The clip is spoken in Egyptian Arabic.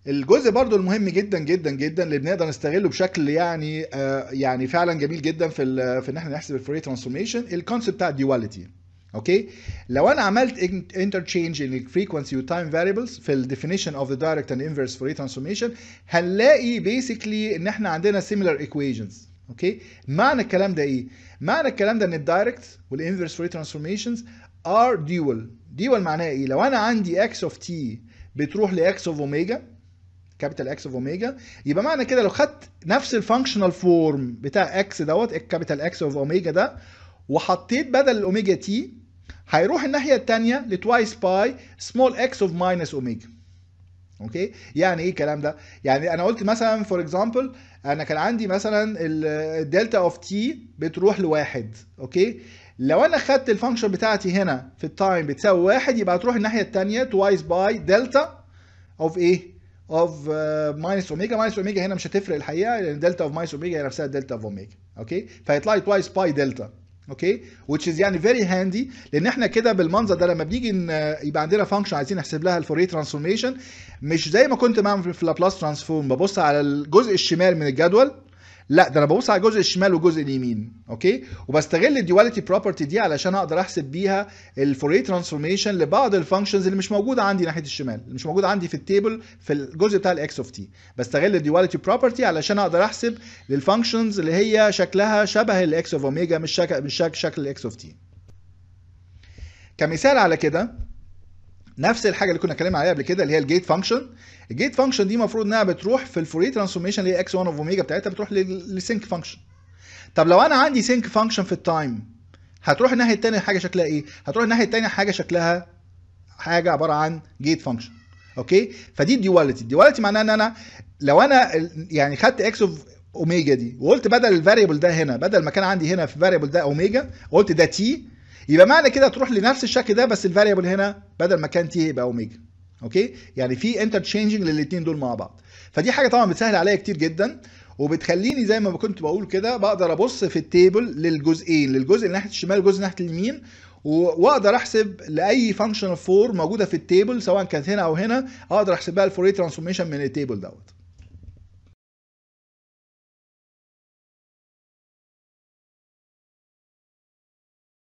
الجزء برضو المهم جدا جدا جدا اللي بنقدر نستغله بشكل يعني آه يعني فعلا جميل جدا في ال في ان احنا نحسب الفوريه ترانسفورميشن الكونسيبت بتاع الديواليتي اوكي لو انا عملت انترتشينج ان الفريكونسي والتايم فاريبلز في الديفينيشن اوف ذا دايركت اند انفرس فوريه ترانسفورميشن هنلاقي بيسكلي ان احنا عندنا سيميلار ايكويشنز اوكي معنى الكلام ده ايه معنى الكلام ده ان الدايركت والانفرس فوريه ترانسفورميشنز ار ديوال ديوال معناها ايه لو انا عندي اكس اوف تي بتروح لاكس اوف اوميجا كابيتال اكس اوف اوميجا يبقى معنى كده لو خدت نفس الفانكشنال فورم بتاع اكس دوت الكابيتال اكس اوف اوميجا ده وحطيت بدل الاوميجا تي هيروح الناحيه الثانيه لتوايس باي سمول اكس اوف ماينس اوميجا اوكي يعني ايه الكلام ده يعني انا قلت مثلا فور اكزامبل انا كان عندي مثلا الدلتا اوف تي بتروح لواحد اوكي لو انا خدت الفانكشن بتاعتي هنا في التايم بتساوي واحد يبقى هتروح الناحيه الثانيه توايس باي دلتا اوف ايه اوف ماينس اوميجا ماينس اوميجا هنا مش هتفرق الحقيقه لان دلتا اوف ماينس اوميجا هي نفسها دلتا اوف اوميجا اوكي فهيطلع لي توايس باي دلتا اوكي which is يعني فيري هاندي لان احنا كده بالمنظر ده لما بنيجي يبقى عندنا فانكشن عايزين نحسب لها الفوريه ترانسفورميشن مش زي ما كنت بعمل في لابلاس ترانسفورم ببص على الجزء الشمال من الجدول لا ده انا ببص على الجزء الشمال والجزء اليمين اوكي وبستغل الديواليتي بروبرتي دي علشان اقدر احسب بيها الفوريه ترانسفورميشن لبعض الفانكشنز اللي مش موجوده عندي ناحيه الشمال اللي مش موجوده عندي في التيبل في الجزء بتاع الاكس اوف تي بستغل الديواليتي بروبرتي علشان اقدر احسب للفانكشنز اللي هي شكلها شبه الاكس اوف اوميجا مش شكل مش شكل الاكس اوف تي كمثال على كده نفس الحاجه اللي كنا اتكلمنا عليها قبل كده اللي هي الجيت فانكشن الجيت فانكشن دي المفروض انها بتروح في الفوريه ترانسفورميشن اللي هي اكس 1 اوف اوميجا بتاعتها بتروح للسينك فانكشن طب لو انا عندي سينك فانكشن في التايم هتروح الناحيه الثانيه حاجه شكلها ايه هتروح الناحيه الثانيه حاجه شكلها حاجه عباره عن جيت فانكشن اوكي فدي الديواليتي الديواليتي معناها ان انا لو انا يعني خدت اكس اوف اوميجا دي وقلت بدل الفاريبل ده هنا بدل ما كان عندي هنا في الفاريبل ده اوميجا قلت ده تي يبقى معنى كده تروح لنفس الشكل ده بس الفاريبل هنا بدل ما كان تي يبقى اوميجا اوكي يعني في انترتشينجنج للاثنين دول مع بعض فدي حاجه طبعا بتسهل عليا كتير جدا وبتخليني زي ما كنت بقول كده بقدر ابص في التيبل للجزئين للجزء اللي ناحيه الشمال والجزء ناحيه اليمين واقدر احسب لاي فانكشن فور موجوده في التيبل سواء كانت هنا او هنا اقدر احسب بها الفوريه ترانسفورميشن من التيبل دوت